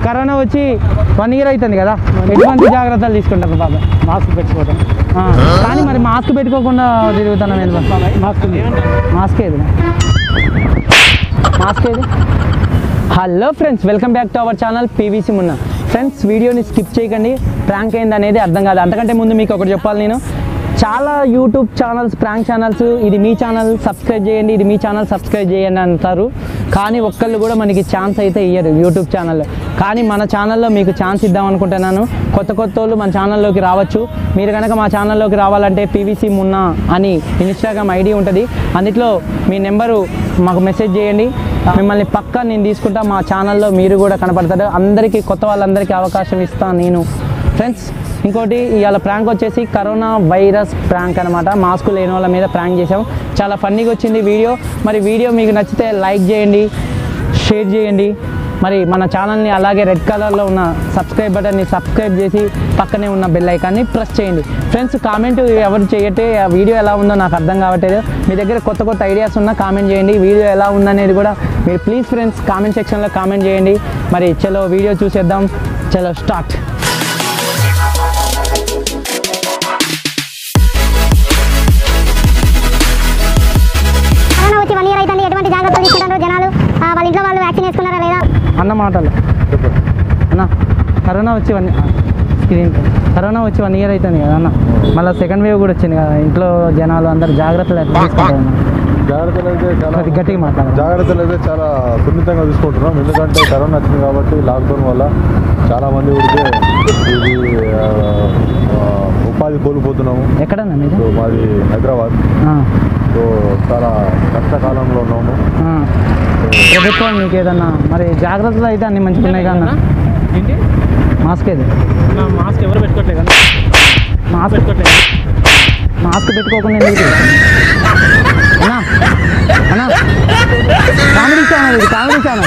Corona వచ్చి one year అవుతుంది కదా ఎటువంటి జాగ్రత్తలు తీసుకుంటారు బాబాయ్ మాస్క్ పెట్టుకోవడం ఆ, కానీ మరి మాస్క్ పెట్టుకోకుండా తిరుగుతున్నాం ఎందుకు మాస్క్ ఉంది. మాస్క్ ఏది మాస్క్ ఏది hello friends welcome back to our channel PVC Munna friends వీడియోని స్కిప్ చేయకండి ప్రాంక్ ఏంది అనేది అర్థం కాదు అంతకంటే ముందు మీకు ఒకటి చెప్పాలి నేను చాలా యూట్యూబ్ ఛానల్స్ ప్రాంక్ ఛానల్స్ ఇది మీ ఛానల్ సబ్స్క్రైబ్ చేయండి ఇది మీ ఛానల్ సబ్స్క్రైబ్ చేయండి అంటారు కానీ ఒక్కళ్ళు కూడా మనకి ఛాన్స్ అయితే ఇయ్యరు యూట్యూబ్ ఛానల్లో కానీ మన ఛానల్లో మీకు ఛాన్స్ ఇద్దాం అనుకుంటున్నాను కొత్త కొత్త వాళ్ళు మన ఛానల్లోకి రావచ్చు మీరు కనుక మా ఛానల్లోకి రావాలంటే పీవీసీ మున్నా అని ఇన్స్టాగ్రామ్ ఐడి ఉంటుంది అందులో మీ నెంబరు మాకు మెసేజ్ చేయండి మిమ్మల్ని పక్కా నేను తీసుకుంటా మా ఛానల్లో మీరు కూడా కనపడతారు అందరికీ కొత్త వాళ్ళందరికీ అవకాశం ఇస్తాను నేను ఫ్రెండ్స్ ఇంకోటి ఇవాళ ప్రాంక్ వచ్చేసి కరోనా వైరస్ ప్రాంక్ అనమాట మాస్క్ లేని వాళ్ళ మీద ప్రాంక్ చేసాం చాలా ఫన్నీగా వచ్చింది వీడియో మరి వీడియో మీకు నచ్చితే లైక్ చేయండి షేర్ చేయండి మరి మన ఛానల్ని అలాగే రెడ్ కలర్లో ఉన్న సబ్స్క్రైబ్ బటన్ని సబ్స్క్రైబ్ చేసి పక్కనే ఉన్న బెల్ ఐకాన్ని ప్రెస్ చేయండి ఫ్రెండ్స్ కామెంట్ ఎవరు చేయటే ఆ వీడియో ఎలా ఉందో నాకు అర్థం కావట్లేదు మీ దగ్గర కొత్త కొత్త ఐడియాస్ ఉన్నా కామెంట్ చేయండి వీడియో ఎలా ఉందనేది కూడా మీరు ప్లీజ్ ఫ్రెండ్స్ కామెంట్ సెక్షన్లో కామెంట్ చేయండి మరి చలో వీడియో చూసేద్దాం చలో స్టార్ట్ కరోనా వచ్చి వన్ ఇయర్ అవుతుంది ఎటువంటి జాగ్రత్తలు తీసుకుంటారు జనాలు ఆ, వాళ్ళ ఇంట్లో వాళ్ళు వ్యాక్సిన్ వేసుకున్నారా లేదా అన్న మాటలు అన్న కరోనా వచ్చి వన్ స్క్రీన్ కరోనా వచ్చి వన్ ఇయర్ అవుతుంది కదా అన్న మళ్ళీ సెకండ్ వేవ్ కూడా వచ్చింది కదా ఇంట్లో జనాలు అందరు జాగ్రత్తలు ఎట్లా తీసుకుంటారు అన్న? జాగ్రత్తలు అయితే చాలా కొద్దిగా గట్టిగా మాట్లాడాలి జాగ్రత్తలు అయితే చాలా సున్నితంగా తీసుకుంటున్నాం ఎందుకంటే కరోనా వచ్చింది కాబట్టి లాక్డౌన్ వల్ల చాలా మంది ఊరికి ఇది ఆ, ఆ, ఉపాధి కోల్పోతున్నాము ఎక్కడన్నా మీరు సో మాది హైదరాబాద్ ఆ, సో చాలా కష్టకాలంలో ఉన్నాము ఆ. ప్రభుత్వం మీకు ఏదన్నా మరి జాగ్రత్తలు అయితే అన్ని మంచిగా ఉన్నాయి కదా ఏంటి మాస్క్ ఏది నా మాస్క్ ఎవరు పెట్టుకోవట్లేదు కదా మాస్క్ పెట్టుకోవట్లేదు మాస్క్ పెట్టుకోకుండా ఎందుకు తిరుగుతున్నావు? అన్నా అన్నా కామెడీ ఛానల్ ఇది కామెడీ ఛానల్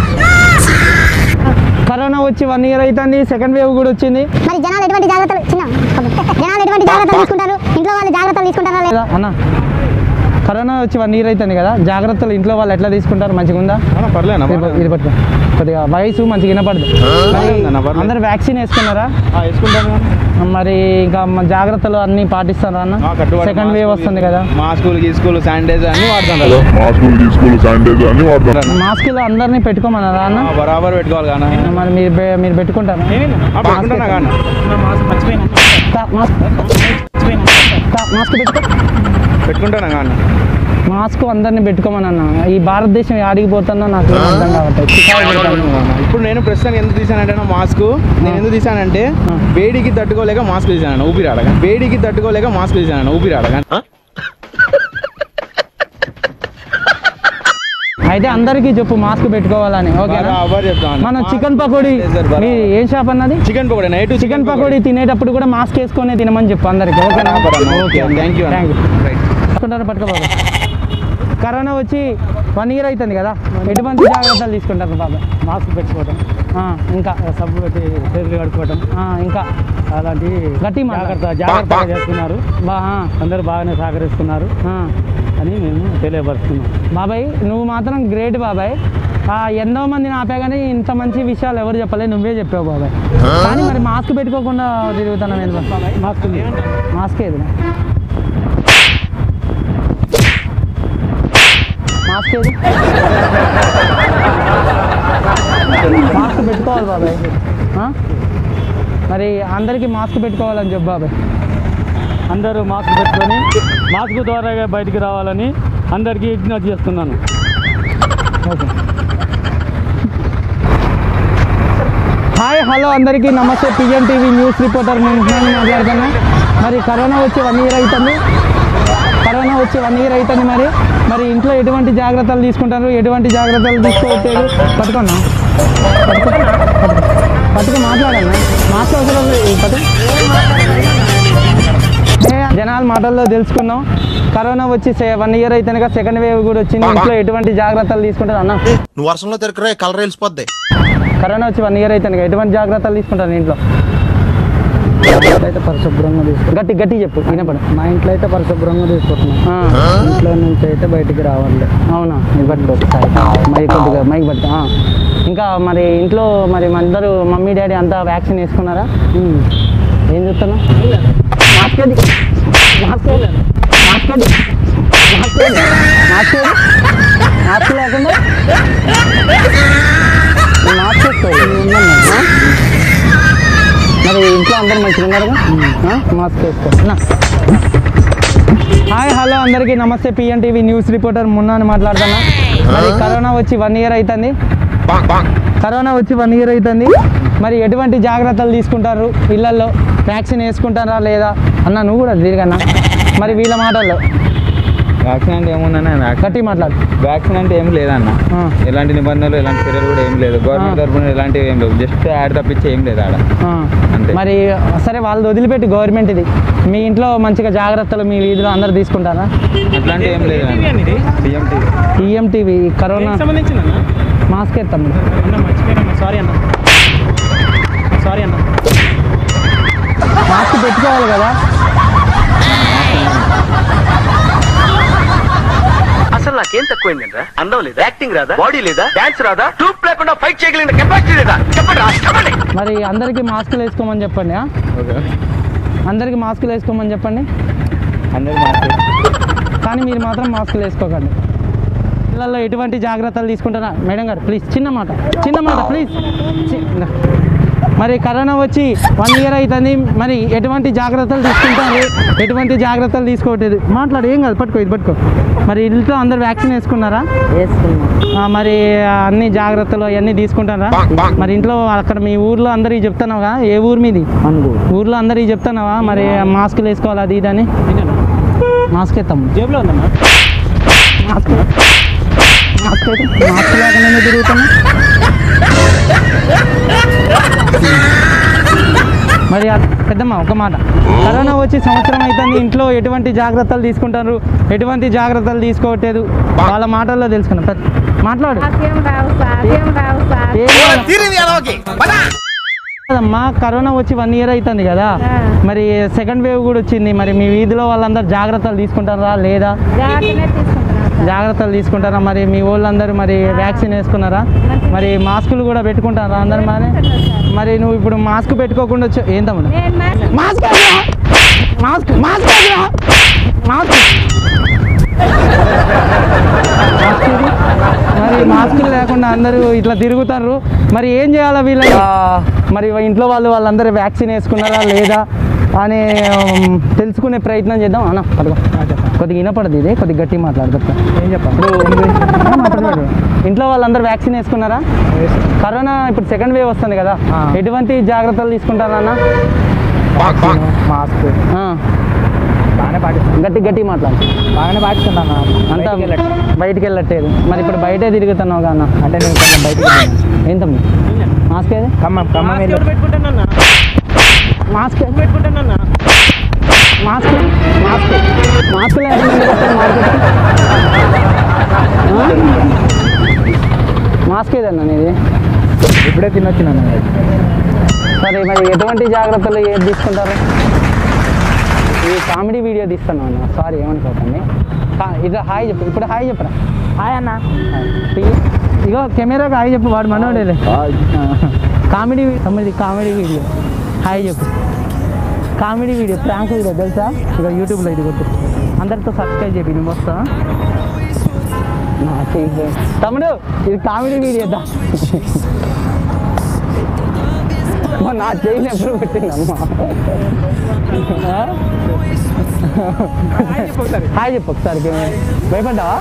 కరోనా వచ్చి వన్ ఇయర్ అవుతుంది సెకండ్ వేవ్ కూడా వచ్చింది మరి జనాలు ఎటువంటి జాగ్రత్తలు చిన్న జనాలు ఎటువంటి జాగ్రత్తలు తీసుకుంటారు ఇంట్లో వాళ్ళు జాగ్రత్తలు తీసుకుంటారా లేదా కదా అన్న కరోనా వచ్చి వన్ ఇయర్ అవుతుంది కదా జాగ్రత్తలు ఇంట్లో వాళ్ళు ఎట్లా తీసుకుంటారు మంచిగా ఉందా పర్లేనా ఇది పట్టు, ఇది పట్టు కొద్దిగా వయసు మంచిగా వినపడదు మరి పర్లేదన్న, పర్లేదు. అందరు వ్యాక్సిన్ వేసుకున్నారా వేసుకుంటాను మరి ఇంకా మన జాగ్రత్తలు అన్ని పాటిస్తారా అన్న సెకండ్ వేవ్ వస్తుంది కదా మాస్కులు గీస్కులు శానిటైజర్ అన్ని వాడుతున్నారు మాస్కులు తీసుకులు శానిటైజర్ అన్ని వాడతాం మాస్కులు అందరినీ పెట్టుకోమన్నారా అన్న ఆ, బరాబర్ పెట్టుకోవాలి కానీ మరి మీరు పె- మీరు పెట్టుకుంటారా పెట్టుకుంటున్నా కానీ నా మాస్క్ మర్చిపోయినా కా- మాస్క్ మర్చిపోయినా కా- మాస్క్ పెట్టుకో పెట్టుకుంటున్నా కానీ మాస్క్ అందరినీ పెట్టుకోమని అన్న ఈ భారతదేశం ఆడికి పోతుందో నాకు ఏం అర్థం కావట్లేదు చికాకు పెడతాను. ఇప్పుడు నేను ప్రస్తుతానికి ఎందుకు తీసానంటే నా మాస్క్ నేను ఎందుకు తీసానంటే వేడికి తట్టుకోలేక మాస్క్ తీసాను ఊపిరి ఆడగా వేడికి తట్టుకోలేక మాస్క్ తీసాను ఊపిరి ఆడగా అయితే అందరికీ చెప్పు మాస్క్ పెట్టుకోవాలని ఓకేనా బరాబర్ చెప్తాను మన చికెన్ పకోడీ మీ ఏం షాప్ అన్నది chicken pakodi night chicken pakodi తినేటప్పుడు కూడా మాస్క్ వేసుకొని తినమని చెప్పు అందరికి ఓకేనా okay thank you thank you పట్టుకుంటారు పట్టుకోబాబా కరోనా వచ్చి వన్ ఇయర్ అవుతుంది కదా ఎటువంటి జాగ్రత్తలు తీసుకుంటారు బాబా మాస్క్ పెట్టుకోవడం ఆ, ఇంకా సబ్బు పెట్టి చేతులు కడుక్కోవడం ఆ, ఇంకా అలాంటి గట్టి జాగ్రత్త జాగ్రత్తగా చేస్తున్నారు బా ఆ, అందరూ బాగానే సహకరిస్తున్నారు ఆ. అని మేము తెలియపరుస్తున్నాం బాబాయ్ నువ్వు మాత్రం గ్రేట్ బాబాయ్ ఆ, ఎన్నో మందిని ఆపా కానీ ఇంత మంచి విషయాలు ఎవరు చెప్పలే నువ్వే చెప్పావు బాబాయ్ కానీ మరి మాస్క్ పెట్టుకోకుండా తిరుగుతున్నాం ఎందుకు మాస్క్ ఉంది. మాస్క్ ఏది మాస్క్ ఏది మాస్క్ పెట్టుకోవాలి బాబాయ్ ఆ? మరి అందరికీ మాస్క్ పెట్టుకోవాలని చెప్పు బాబాయ్ అందరూ మాస్క్ పెట్టుకొని మాస్క్ ద్వారా బయటికి రావాలని అందరికీ విజ్ఞప్తి చేస్తున్నాను ఓకే హాయ్ హలో అందరికీ నమస్తే పిఎం టీవీ న్యూస్ రిపోర్టర్ నేను ఉస్మాన్ మాట్లాడుతున్నా మరి కరోనా వచ్చి వన్ ఇయర్ అవుతుంది కరోనా వచ్చి వన్ ఇయర్ అవుతుంది మరి మరి ఇంట్లో ఎటువంటి జాగ్రత్తలు తీసుకుంటారు ఎటువంటి జాగ్రత్తలు తీసుకోవట్లేదు పట్టుకున్నా పట్టుకో పట్టుకో. పట్టుకో మాట్లాడన్నా మాస్క్ అవసరం లేదు పట్టుకో ఏ, జనాల మాటల్లో తెలుసుకున్నాం కరోనా వచ్చి వన్ ఇయర్ అయితేనే సెకండ్ వేవ్ కూడా వచ్చింది ఇంట్లో ఎటువంటి జాగ్రత్తలు తీసుకుంటారు అన్న నువ్వు వర్షంలో తిరగరే కలర్ వెళ్ళిపోద్ది కరోనా వచ్చి వన్ ఇయర్ అవుతుంది ఎటువంటి జాగ్రత్తలు తీసుకుంటారు ఇంట్లో అయితే పరిశుభ్రంగా తీసుకుంటాం గట్టి గట్టి చెప్పు వినపడు మా ఇంట్లో అయితే పరిశుభ్రంగా తీసుకుంటున్నాం ఆ, ఇంట్లో నుంచి అయితే బయటికి రావాలి అవునా ఇది పట్టుకో ఒకసారి మైక్ కొద్దిగా మైక్ పట్టు ఆ. ఇంకా మరి ఇంట్లో మరి అందరూ మమ్మీ డాడీ అంతా వ్యాక్సిన్ వేసుకున్నారా ఏం చూస్తున్నావు మాస్క్ ఏది? మాస్క్ ఏది? మాస్క్ ఏది? మాస్క్ ఏది? మాస్క్ ఏది? మాస్క్ లేకుండా ఈ మాస్క్ వేసుకోవాలి ఆ? మరి ఇంట్లో అందరూ మంచిగా ఉన్నారుగా ఆ? మాస్క్ వేసుకో నా. హాయ్ హలో అందరికీ namaste PN TV news reporter మున్నాని మాట్లాడుతున్నా మరి కరోనా వచ్చి వన్ ఇయర్ అవుతుంది కరోనా వచ్చి వన్ ఇయర్ అవుతుంది మరి ఎటువంటి జాగ్రత్తలు తీసుకుంటారు ఇళ్ళల్లో వ్యాక్సిన్ వేసుకుంటారా లేదా అన్న నువ్వు కూడా తిరిగన్నా మరి వీళ్ళ మాటల్లో వ్యాక్సిన్ అంటే ఏముందన్న గట్టి మాట్లాడు వ్యాక్సిన్ అంటే ఏం లేదన్న ఆ. ఎలాంటి నిబంధనలు ఎలాంటి చర్యలు కూడా ఏం లేదు గవర్నమెంట్ ఆ. తరఫున ఎలాంటివి ఏం లేవు జస్ట్ యాడ్ తప్పించి ఏం లేదు ఆడ ఆ, అంతే. మరి సరే వాళ్ళు వదిలిపెట్టి గవర్నమెంట్ ఇది మీ ఇంట్లో మంచిగా జాగ్రత్తలు మీ వీధిలో అందరు తీసుకుంటారా అట్లాంటివి ఏం లేదు టీఎంటీ ఈఎంటీవీ కరోనా సంబంధించిందన్న మాస్క్ ఎత్తాము అన్న మర్చిపోయాను సారీ అన్న సారీ అన్న మాస్క్ పెట్టుకోవాలి కదా అసలు నాకేం తక్కువైందంటే అందం లేదా యాక్టింగ్ రాదా బాడీ లేదా డాన్స్ రాదా ట్రూప్ లేకుండా ఫైట్ చేయగలిగిన కెపాసిటీ లేదా చెప్పండి రా, చెప్పండి మరి అందరికీ మాస్కులు వేసుకోమని చెప్పండి ఆ? అందరికీ మాస్కులు వేసుకోమని చెప్పండి అందరూ మాస్క్ కానీ మీరు మాత్రం మాస్కులు వేసుకోకండి పిల్లల్లో ఎటువంటి జాగ్రత్తలు తీసుకుంటారా మేడం గారు ప్లీజ్ చిన్న మాట చిన్న మాట ప్లీజ్ మరి కరోనా వచ్చి వన్ ఇయర్ అవుతుంది మరి ఎటువంటి జాగ్రత్తలు తీసుకుంటారు ఎటువంటి జాగ్రత్తలు తీసుకోవట్లేదు మాట్లాడు ఏం కాదు పట్టుకో ఇది పట్టుకో మరి ఇంట్లో అందరు వ్యాక్సిన్ వేసుకున్నారా వేసుకున్నాం ఆ, మరి అన్ని జాగ్రత్తలు అవన్నీ తీసుకుంటారా మరి ఇంట్లో అక్కడ మీ ఊర్లో అందరికి చెప్తున్నావుగా ఏ ఊరు మీది అనుకో ఊర్లో అందరికి చెప్తున్నావా మరి మాస్కులు వేసుకోవాలి అది ఇది అని మాస్క్ ఎత్తాం జేబులో ఉందన్న మాస్క్ మాస్క్ అయితే మాస్క్ లేకుండా తిరుగుతున్నా మరి ఆ- పెద్దమ్మ ఒక మాట కరోనా వచ్చి సంవత్సరం అవుతుంది ఇంట్లో ఎటువంటి జాగ్రత్తలు తీసుకుంటారు ఎటువంటి జాగ్రత్తలు తీసుకోవట్లేదు వాళ్ళ మాటల్లో తెలుసుకున్నాం పెద్ద- మాట్లాడు నాకేం రావు సార్ ఏం రావు సార్ ఏం కాదమ్మా కరోనా వచ్చి వన్ ఇయర్ అవుతుంది కదా ఆ. మరి సెకండ్ వేవ్ కూడా వచ్చింది మరి మీ వీధిలో వాళ్ళందరూ జాగ్రత్తలు తీసుకుంటారా లేదా జాగ్రత్తనే తీసుకుంటున్నాను సార్ జాగ్రత్తలు తీసుకుంటారా మరి మీ వాళ్ళందరూ మరి వ్యాక్సిన్ వేసుకున్నారా మరి మాస్కులు కూడా పెట్టుకుంటారా అందరు మరి మరి నువ్వు ఇప్పుడు మాస్క్ పెట్టుకోకుండా వచ్చి ఏం తమ్ముడు నేను మా- మాస్క్ వేయరా? మాస్క్ మాస్క్ వేయరా? మాస్క్ మాస్క్ ఇది. మరి మాస్కులు లేకుండా అందరూ ఇట్లా తిరుగుతారు మరి ఏం చేయాలా వీళ్ళ మరి ఇంట్లో వాళ్ళు వాళ్ళందరూ వ్యాక్సిన్ వేసుకున్నారా లేదా అని ఉమ్, తెలుసుకునే ప్రయత్నం చేద్దాం అన్న పడుకో కొద్దిగా వినపడదు ఇది కొద్దిగా గట్టి మాట్లాడుతా ఏం చెప్పాలి ఇంట్లో వాళ్ళందరూ వ్యాక్సిన్ వేసుకున్నారా కరోనా ఇప్పుడు సెకండ్ వేవ్ వస్తుంది కదా ఎటువంటి జాగ్రత్తలు తీసుకుంటారా అన్న మాస్క్ ఆ, బాగానే పాటిస్తాం గట్టి గట్టి మాట్లాడు బాగానే పాటిస్తున్నాను అంతా బయటికి వెళ్ళట్లేదు మరి ఇప్పుడు బయటే తిరుగుతున్నావు కదా అన్న అంటే నేను కొంచెం బయటికి వెళ్ళాను. ఏం తమ్మి మాస్క్ ఏది ఖమ్మం ఖమ్మం మాస్క్ వెళ్ళి ఎవరు పెట్టుకుంటానన్న మాస్క్ ఏది? పెట్టుకుంటానన్న మాస్క్ మాస్క్ మాస్క్ లేకుండా మాస్క్ ఏదన్నా నీది ఇప్పుడే తినొచ్చినాను సరే మరి ఎటువంటి జాగ్రత్తలు ఏది తీసుకుంటారు ఈ కామెడీ వీడియో తీస్తాను అన్న సారీ ఏమనుకోకండి కా- ఇట్లా హాయ్ చెప్పు ఇప్పుడు హాయ్ చెప్పరా హాయ్ అన్న ఇగో- ఇగో కెమెరాకి హాయ్ చెప్పు వాడు మనోడేలే కామెడీ తొమ్మిది కామెడీ వీడియో హాయ్ చెప్పు కామెడీ వీడియో ప్రాంక్ వీడియో తెలుసా ఇక యూట్యూబ్లో ఇది కొట్టు అందరితో సబ్స్క్రైబ్ చెప్పి నువ్వు వస్తా నా చెయ్యి. తమ్ముడు ఇది కామెడీ వీడియో దా అమ్మా, నా చెయ్యి ఎప్పుడు పెట్టిందమ్మా ఆ? హాయ్ చెప్పు ఒకసారి భయపడ్డావా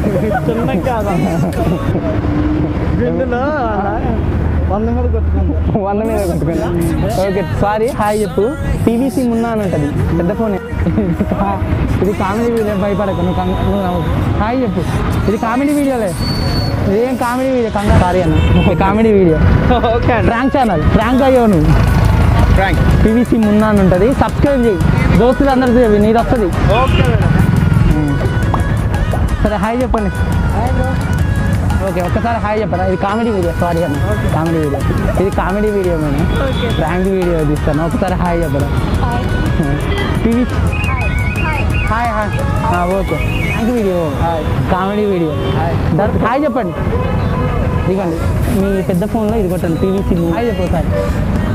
వంద మీద కొట్టుకుంటా వంద మీద కొట్టుకున్నా ఓకే సారీ హాయ్ చెప్పు టీవీసీ మున్నా అని ఉంటుంది పెద్ద ఫోన్ ఇది కామెడీ వీడియో భయపడకు నువ్వు కంగ- నువ్వు నవ్వకు. హాయ్ చెప్పు ఇది కామెడీ వీడియోలే ఇదేం కామెడీ వీడియో కంగా సారీ అన్న ఇది కామెడీ వీడియో ఓకే అండి ప్రాంక్ ఛానల్ ప్రాంక్ అయ్యావు నువ్వు ఫ్రాంక్ టీవీసీ మున్నా అని ఉంటుంది సబ్స్క్రైబ్ చేయి దోస్తులు అందరికీ నీది వస్తుంది ఓకే సరే హాయ్ చెప్పండి ఓకే ఒక్కసారి హాయ్ చెప్పరా ఇది కామెడీ వీడియో సారీ అన్న కామెడీ వీడియో ఇది కామెడీ వీడియో నేను ప్రాంక్ వీడియో తీస్తాను ఒకసారి హాయ్ చెప్పరా TV hi hi okay prank video comedy video hi చెప్పండి ఇదిగోండి మీ పెద్ద ఫోన్లో ఇది కొట్టండి పీవీసీ హాయ్ చెప్పు ఒకసారి